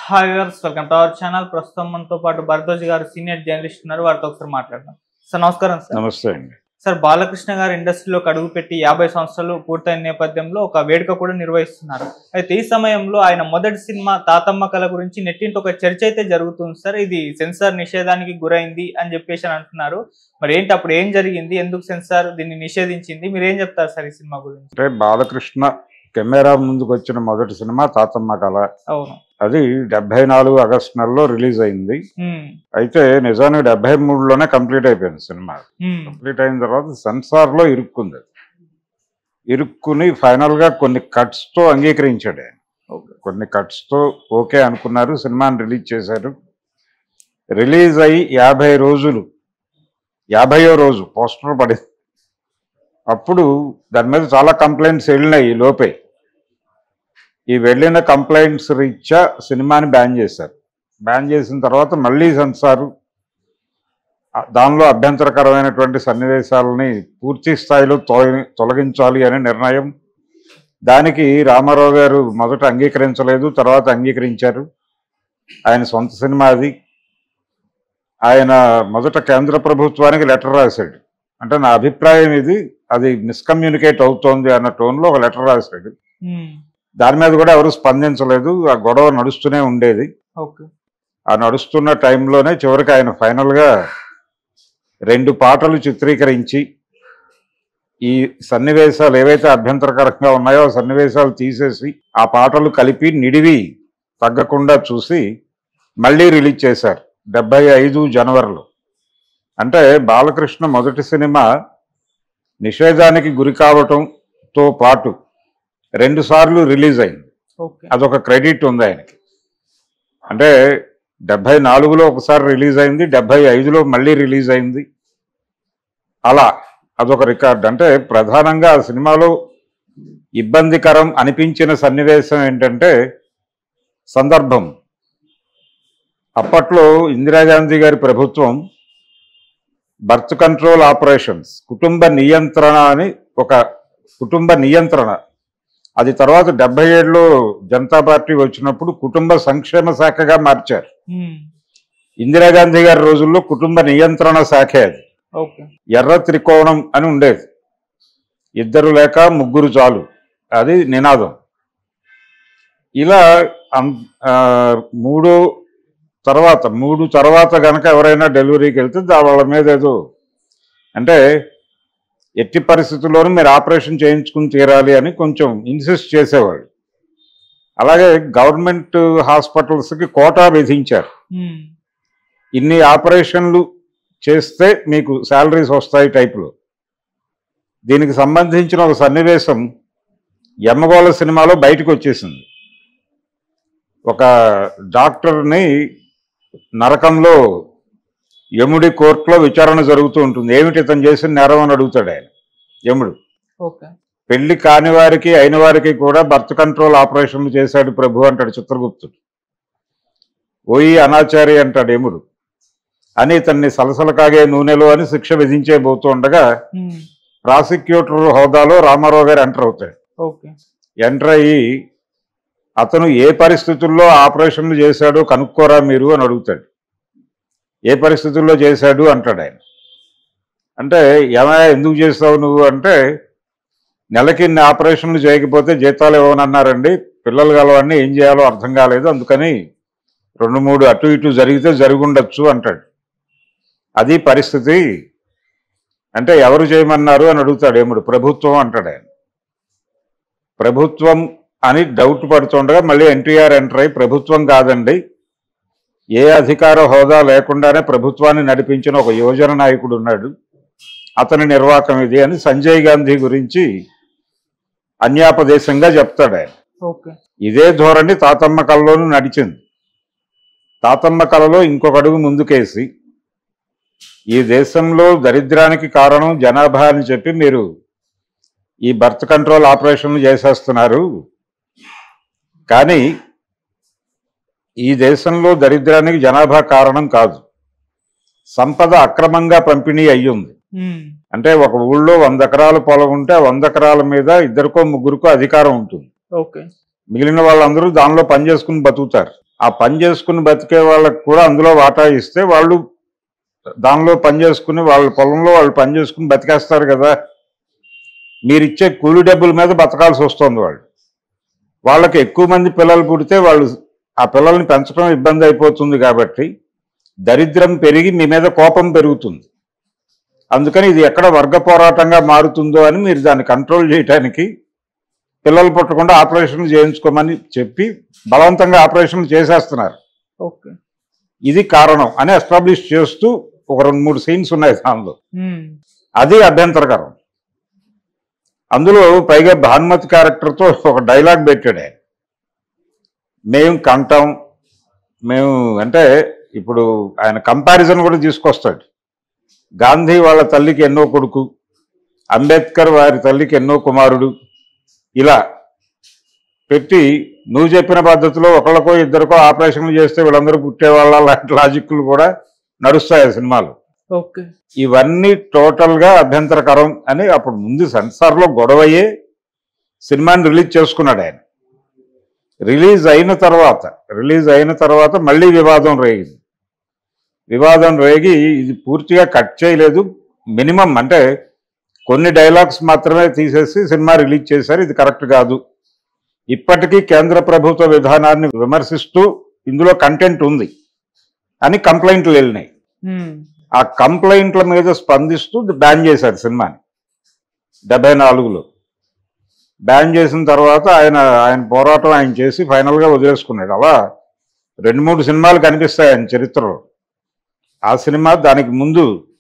Hi guys welcome to our channel ప్రస్తుతం మనతో పాటు భరద్వాజ్ గారు సీనియర్ జర్నలిస్ట్ ఉన్నారు వారితో ఒకసారి మాట్లాడదాం సార్ నమస్కారం సార్ నమస్తే అండి సార్ బాలకృష్ణ గారు ఇండస్ట్రీలోకి అడుగుపెట్టి యాభై సంవత్సరాలు పూర్తయిన నేపథ్యంలో ఒక వేడుక కూడా నిర్వహిస్తున్నారు అయితే ఈ సమయంలో ఆయన మొదటి సినిమా తాతమ్మ కళ గురించి నెట్టింటి ఒక చర్చ అయితే జరుగుతుంది సార్ ఇది సెన్సార్ నిషేధానికి గురైంది అని చెప్పేసి అని అంటున్నారు మరి ఏంటి అప్పుడు ఏం జరిగింది ఎందుకు సెన్సార్ దీన్ని నిషేధించింది మీరు ఏం చెప్తారు సార్ ఈ సినిమా గురించి అంటే బాలకృష్ణ కెమెరా ముందుకు వచ్చిన మొదటి సినిమా తాతమ్మ కళ అవును అది డెబ్బై నాలుగు ఆగస్టు నెలలో రిలీజ్ అయింది ఉమ్, అయితే నిజానికి డెబ్బై మూడులోనే కంప్లీట్ అయిపోయింది సినిమా ఉమ్, కంప్లీట్ అయిన తర్వాత సెన్సార్ లో ఇరుక్కుంది అది. ఇరుక్కుని ఫైనల్ గా కొన్ని కట్స్ తో అంగీకరించాడు ఆయన ఓకే కొన్ని కట్స్ తో ఓకే అనుకున్నారు సినిమాని రిలీజ్ చేశారు రిలీజ్ అయ్యి యాభై రోజులు యాభైయో రోజు పోస్టర్ పడింది అప్పుడు దాని మీద చాలా కంప్లైంట్స్ వెళ్ళినాయి ఈ లోపే ఈ వెళ్ళిన కంప్లైంట్స్ రీత్యా సినిమాని బ్యాన్ చేశారు బ్యాన్ చేసిన తర్వాత మళ్ళీ సెన్సారు ఆ, దానిలో అభ్యంతరకరమైనటువంటి సన్నివేశాలని పూర్తి స్థాయిలో తొలగి- తొలగించాలి అనే నిర్ణయం దానికి రామారావు గారు మొదట అంగీకరించలేదు తర్వాత అంగీకరించారు ఆయన సొంత సినిమా అది ఆయన మొదట కేంద్ర ప్రభుత్వానికి లెటర్ రాశాడు అంటే నా అభిప్రాయం ఇది అది మిస్కమ్యూనికేట్ అవుతోంది అన్న టోన్లో ఒక లెటర్ రాశాడు ఉమ్, దాని మీద కూడా ఎవరు స్పందించలేదు ఆ గొడవ నడుస్తూనే ఉండేది ఓకే ఆ నడుస్తున్న టైంలోనే చివరికి ఆయన ఫైనల్గా రెండు పాటలు చిత్రీకరించి ఈ సన్నివేశాలు ఏవైతే అభ్యంతరకరంగా ఉన్నాయో ఆ సన్నివేశాలు తీసేసి ఆ పాటలు కలిపి నిడివి తగ్గకుండా చూసి మళ్ళీ రిలీజ్ చేశారు డెబ్బై ఐదు జనవరిలో అంటే బాలకృష్ణ మొదటి సినిమా నిషేధానికి గురి కావటంతో పాటు రెండు సార్లు రిలీజ్ అయింది ఓకే అదొక క్రెడిట్ ఉంది ఆయనకి అంటే డెబ్బై నాలుగులో ఒకసారి రిలీజ్ అయింది డెబ్బై ఐదులో మళ్ళీ రిలీజ్ అయింది అలా అదొక రికార్డ్ అంటే ప్రధానంగా ఆ సినిమాలో ఇబ్బందికరం అనిపించిన సన్నివేశం ఏంటంటే సందర్భం అప్పట్లో ఇందిరాగాంధీ గారి ప్రభుత్వం బర్త్ కంట్రోల్ ఆపరేషన్స్ కుటుంబ నియంత్రణ అని ఒక కుటుంబ నియంత్రణ అది తర్వాత డెబ్బై ఏడులో జనతా పార్టీ వచ్చినప్పుడు కుటుంబ సంక్షేమ శాఖగా మార్చారు ఉమ్, ఇందిరాగాంధీ గారి రోజుల్లో కుటుంబ నియంత్రణ శాఖే అది ఓకే ఎర్ర త్రికోణం అని ఉండేది ఇద్దరు లేక ముగ్గురు చాలు అది నినాదం ఇలా అం- ఆ, మూడు తర్వాత మూడు తర్వాత గనక ఎవరైనా డెలివరీకి వెళ్తే దా వాళ్ళ మీద ఏదో అంటే ఎట్టి పరిస్థితుల్లోనూ మీరు ఆపరేషన్ చేయించుకుని తీరాలి అని కొంచెం ఇన్సిస్ట్ చేసేవాళ్ళు అలాగే గవర్నమెంట్ హాస్పిటల్స్కి కోటా విధించారు ఉమ్, ఇన్ని ఆపరేషన్లు చేస్తే మీకు శాలరీస్ వస్తాయి టైపులో దీనికి సంబంధించిన ఒక సన్నివేశం యమగోళ సినిమాలో బయటకు వచ్చేసింది ఒక డాక్టర్ని నరకంలో యముడి కోర్టులో విచారణ జరుగుతూ ఉంటుంది ఏమిటి ఇతను చేసిన నేరం అని అడుగుతాడు ఆయన యముడు ఓకే పెళ్లి కాని వారికి అయిన వారికి కూడా బర్త్ కంట్రోల్ ఆపరేషన్లు చేశాడు ప్రభు అంటాడు చిత్రగుప్తుడు ఓయి అనాచారి అంటాడు యముడు అని ఇతన్ని సలసల కాగే నూనెలో అని శిక్ష విధించేబోతుండగా ఉమ్, ప్రాసిక్యూటర్ హోదాలో రామారావు గారు ఎంటర్ అవుతాడు ఓకే ఎంటర్ అయ్యి అతను ఏ పరిస్థితుల్లో ఆపరేషన్లు చేశాడో కనుక్కోరా మీరు అని అడుగుతాడు ఏ పరిస్థితుల్లో చేశాడు అంటాడు ఆయన అంటే ఏమయ్యా ఎందుకు చేస్తావు నువ్వు అంటే నెలకి ఇన్ని ఆపరేషన్లు చేయకపోతే జీతాలు ఇవ్వనన్నారండి పిల్లలు గలవాడిని ఏం చేయాలో అర్థం కాలేదు అందుకని రెండు మూడు అటు ఇటు జరిగితే జరుగుండొచ్చు అంటాడు అది పరిస్థితి అంటే ఎవరు చేయమన్నారు అని అడుగుతాడు ఏముడు ప్రభుత్వం అంటాడు ఆయన ప్రభుత్వం అని డౌట్ పడుతుండగా మళ్ళీ ఎన్టీఆర్ ఎంటర్ అయి ప్రభుత్వం కాదండి ఏ అధికార హోదా లేకుండానే ప్రభుత్వాన్ని నడిపించిన ఒక యువజన నాయకుడు ఉన్నాడు అతని నిర్వాహకం ఇది అని సంజయ్ గాంధీ గురించి అన్యాపదేశంగా చెప్తాడు ఆయన ఓకే ఇదే ధోరణి తాతమ్మ కళలోనూ నడిచింది తాతమ్మ కళలో ఇంకొక అడుగు ముందుకేసి ఈ దేశంలో దరిద్రానికి కారణం జనాభా అని చెప్పి మీరు ఈ బర్త్ కంట్రోల్ ఆపరేషన్లు చేసేస్తున్నారు కానీ ఈ దేశంలో దరిద్రానికి జనాభా కారణం కాదు సంపద అక్రమంగా పంపిణీ అయ్యింది ఉమ్, అంటే ఒక ఊళ్ళో వంద ఎకరాల పొలం ఉంటే ఆ వంద ఎకరాల మీద ఇద్దరికో ముగ్గురికో అధికారం ఉంటుంది ఓకే మిగిలిన వాళ్ళందరూ దానిలో పనిచేసుకుని బతుకుతారు ఆ పని చేసుకుని బతికే వాళ్ళకి కూడా అందులో వాటా ఇస్తే వాళ్ళు దానిలో పని చేసుకుని వాళ్ళ పొలంలో వాళ్ళు పని చేసుకుని బతికేస్తారు కదా మీరు ఇచ్చే కూలి డబ్బుల మీద బతకాల్సి వస్తుంది వాళ్ళు వాళ్ళకి ఎక్కువ మంది పిల్లలు పుడితే వాళ్ళు ఆ పిల్లల్ని పెంచడం ఇబ్బంది అయిపోతుంది కాబట్టి దరిద్రం పెరిగి మీ మీద కోపం పెరుగుతుంది అందుకని ఇది ఎక్కడ వర్గ పోరాటంగా మారుతుందో అని మీరు దాన్ని కంట్రోల్ చేయడానికి పిల్లలు పుట్టకుండా ఆపరేషన్లు చేయించుకోమని చెప్పి బలవంతంగా ఆపరేషన్లు చేసేస్తున్నారు ఓకే ఇది కారణం అని ఎస్టాబ్లిష్ చేస్తూ ఒక రెండు మూడు సీన్స్ ఉన్నాయి దానిలో ఉమ్, అది అభ్యంతరకరం అందులో పైగా భానుమతి క్యారెక్టర్తో ఒక డైలాగ్ పెట్టాడు ఆయన మేము కంటాం మేము అంటే ఇప్పుడు ఆయన కంపారిజన్ కూడా తీసుకొస్తాడు గాంధీ వాళ్ళ తల్లికి ఎన్నో కొడుకు అంబేద్కర్ వారి తల్లికి ఎన్నో కుమారుడు ఇలా పెట్టి నువ్వు చెప్పిన పద్ధతిలో ఒకళ్ళకో ఇద్దరికో ఆపరేషన్లు చేస్తే వీళ్ళందరూ పుట్టేవాళ్ళ లాంటి లాజిక్లు కూడా నడుస్తాయి ఆ సినిమాలు ఓకే ఇవన్నీ టోటల్ గా అభ్యంతరకరం అని అప్పుడు ముందు సెన్సార్ లో గొడవయ్యే సినిమాని రిలీజ్ చేసుకున్నాడు ఆయన రిలీజ్ అయిన తర్వాత రిలీజ్ అయిన తర్వాత మళ్ళీ వివాదం రేగింది వివాదం రేగి ఇది పూర్తిగా కట్ చేయలేదు మినిమం అంటే కొన్ని డైలాగ్స్ మాత్రమే తీసేసి సినిమా రిలీజ్ చేశారు ఇది కరెక్ట్ కాదు ఇప్పటికీ కేంద్ర ప్రభుత్వ విధానాన్ని విమర్శిస్తూ ఇందులో కంటెంట్ ఉంది అని కంప్లైంట్లు వెళ్ళినాయి ఉమ్, ఆ కంప్లైంట్ల మీద స్పందిస్తూ బ్యాన్ చేశారు సినిమాని డెబ్బై నాలుగులో బ్యాన్ చేసిన తర్వాత ఆయన ఆయన పోరాటం ఆయన చేసి ఫైనల్గా వదిలేసుకున్నాడు అలా రెండు మూడు సినిమాలు కనిపిస్తాయి ఆయన చరిత్రలో ఆ సినిమా దానికి ముందు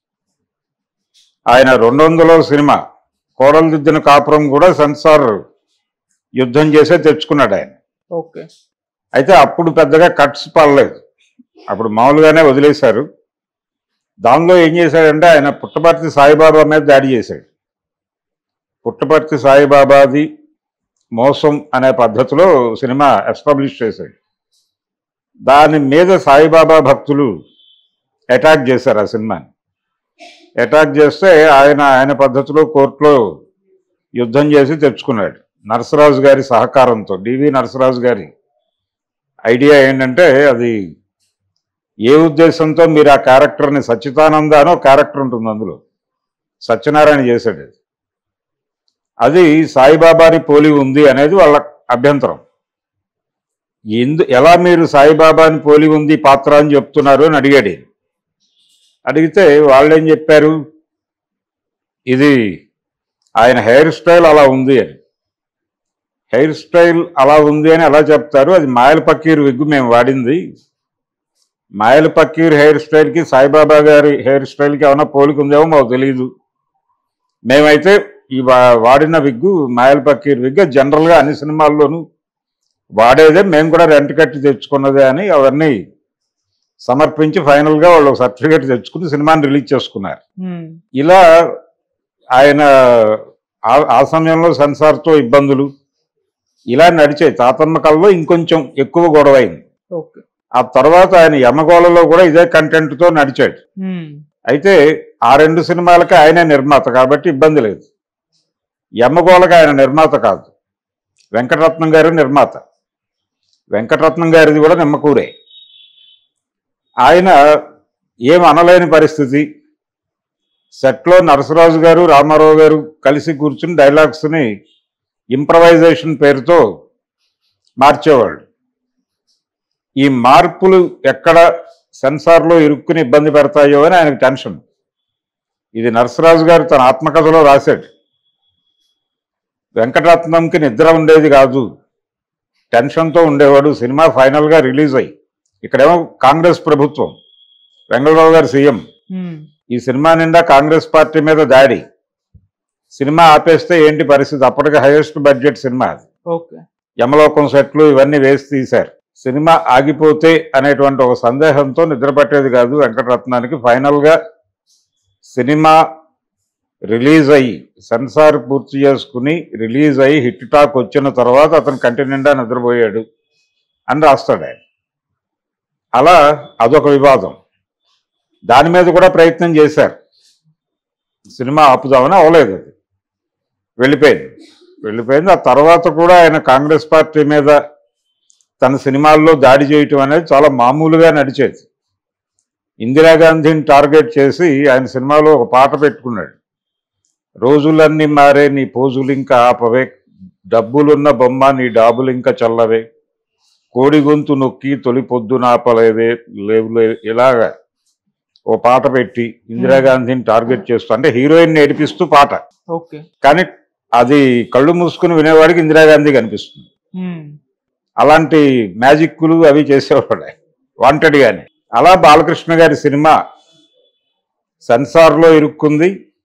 ఆయన రెండు వందలో సినిమా కోడలు దిద్దిన కాపురం కూడా సెన్సార్ యుద్ధం చేసే తెచ్చుకున్నాడు ఆయన ఓకే అయితే అప్పుడు పెద్దగా కట్స్ పడలేదు అప్పుడు మామూలుగానే వదిలేశారు దానిలో ఏం చేశాడంటే ఆయన పుట్టపర్తి సాయిబాబా మీద దాడి చేశాడు పుట్టపర్తి సాయిబాబాది మోసం అనే పద్ధతిలో సినిమా ఎస్టాబ్లిష్ చేశాడు దాని మీద సాయిబాబా భక్తులు అటాక్ చేశారు ఆ సినిమాని అటాక్ చేస్తే ఆయన ఆయన పద్ధతిలో కోర్టులో యుద్ధం చేసి తెచ్చుకున్నాడు నరసరాజు గారి సహకారంతో డివి నరసరాజు గారి ఐడియా ఏంటంటే అది ఏ ఉద్దేశంతో మీరు ఆ క్యారెక్టర్ని సచ్చిదానంద అనో క్యారెక్టర్ ఉంటుంది అందులో సత్యనారాయణ చేశాడు అది అది సాయిబాబాని పోలి ఉంది అనేది వాళ్ళ అభ్యంతరం ఎందు ఎలా మీరు సాయిబాబాని పోలి ఉంది పాత్ర అని చెప్తున్నారు అని అడిగాడు ఈయన. అడిగితే వాళ్ళేం చెప్పారు ఇది ఆయన హెయిర్ స్టైల్ అలా ఉంది అని హెయిర్ స్టైల్ అలా ఉంది అని ఎలా చెప్తారు అది మాయల పక్కీర్ విగ్గు మేము వాడింది మాయల పక్కీర్ హెయిర్ స్టైల్కి సాయిబాబా గారి హెయిర్ స్టైల్కి ఏమైనా పోలిక ఉందేమో మాకు తెలియదు మేమైతే ఈ వా- వాడిన విగ్గు మాయల పక్కీర్ విగ్గు జనరల్గా అన్ని సినిమాల్లోనూ వాడేదే మేము కూడా రెంట్ కట్టి తెచ్చుకున్నదే అని అవన్నీ సమర్పించి ఫైనల్గా వాళ్ళు సర్టిఫికేట్ తెచ్చుకుని సినిమాని రిలీజ్ చేసుకున్నారు ఉమ్, ఇలా ఆయన ఆ- ఆ సమయంలో సెన్సార్తో ఇబ్బందులు ఇలా నడిచాయి తాతమ్మ కల్లో ఇంకొంచెం ఎక్కువ గొడవైంది ఓకే ఆ తర్వాత ఆయన యమగోళలో కూడా ఇదే కంటెంట్తో నడిచాడు ఉమ్, అయితే ఆ రెండు సినిమాలకి ఆయనే నిర్మాత కాబట్టి ఇబ్బంది లేదు యమగోళకి ఆయన నిర్మాత కాదు వెంకటరత్నం గారు నిర్మాత వెంకటరత్నం గారిది కూడా నిమ్మకూరే ఆయన ఏం అనలేని పరిస్థితి సెట్లో నరసరాజు గారు రామారావు గారు కలిసి కూర్చుని డైలాగ్స్ని ఇంప్రవైజేషన్ పేరుతో మార్చేవాళ్ళు ఈ మార్పులు ఎక్కడ సెన్సార్లో ఇరుక్కుని ఇబ్బంది పెడతాయో అని ఆయనకు టెన్షన్ ఇది నరసరాజు గారు తన ఆత్మకథలో రాశాడు వెంకటరత్నంకి నిద్ర ఉండేది కాదు టెన్షన్తో ఉండేవాడు సినిమా ఫైనల్గా రిలీజ్ అయ్యి ఇక్కడేమో కాంగ్రెస్ ప్రభుత్వం వెంగళరావు గారు సీఎం ఉమ్, ఈ సినిమా నిండా కాంగ్రెస్ పార్టీ మీద దాడి సినిమా ఆపేస్తే ఏంటి పరిస్థితి అప్పటికి హైయెస్ట్ బడ్జెట్ సినిమా అది ఓకే యమలోకం సెట్లు ఇవన్నీ వేసి తీశారు సినిమా ఆగిపోతే అనేటువంటి ఒక సందేహంతో నిద్ర పట్టేది కాదు వెంకటరత్నానికి ఫైనల్గా సినిమా రిలీజ్ అయ్యి సెన్సార్ పూర్తి చేసుకుని రిలీజ్ అయ్యి హిట్ టాక్ వచ్చిన తర్వాత అతను కంటి నిండా నిద్రపోయాడు అని రాస్తాడు ఆయన అలా అదొక వివాదం దాని మీద కూడా ప్రయత్నం చేశారు సినిమా ఆపుదామని అవలేదు అది వెళ్ళిపోయింది వెళ్ళిపోయింది ఆ తర్వాత కూడా ఆయన కాంగ్రెస్ పార్టీ మీద తన సినిమాల్లో దాడి చేయటం అనేది చాలా మామూలుగా నడిచేది ఇందిరాగాంధీని టార్గెట్ చేసి ఆయన సినిమాలో ఒక పాట పెట్టుకున్నాడు రోజులన్నీ మారే నీ పోజులు ఇంకా ఆపవే డబ్బులున్న బొమ్మ నీ డాబులు ఇంకా చల్లవే కోడి గొంతు నొక్కి తొలి పొద్దున ఆపలేవే లేవు లేవు ఇలాగా ఓ పాట పెట్టి ఇందిరాగాంధీని టార్గెట్ చేస్తూ అంటే హీరోయిన్ నేర్పిస్తూ పాట ఓకే కానీ అది కళ్ళు మూసుకుని వినేవాడికి ఇందిరాగాంధీ కనిపిస్తుంది ఉమ్, అలాంటి మ్యాజిక్లు అవి చేసేవాడే వాంటెడ్ గానే అలా బాలకృష్ణ గారి సినిమా సెన్సార్లో ఇరుక్కుంది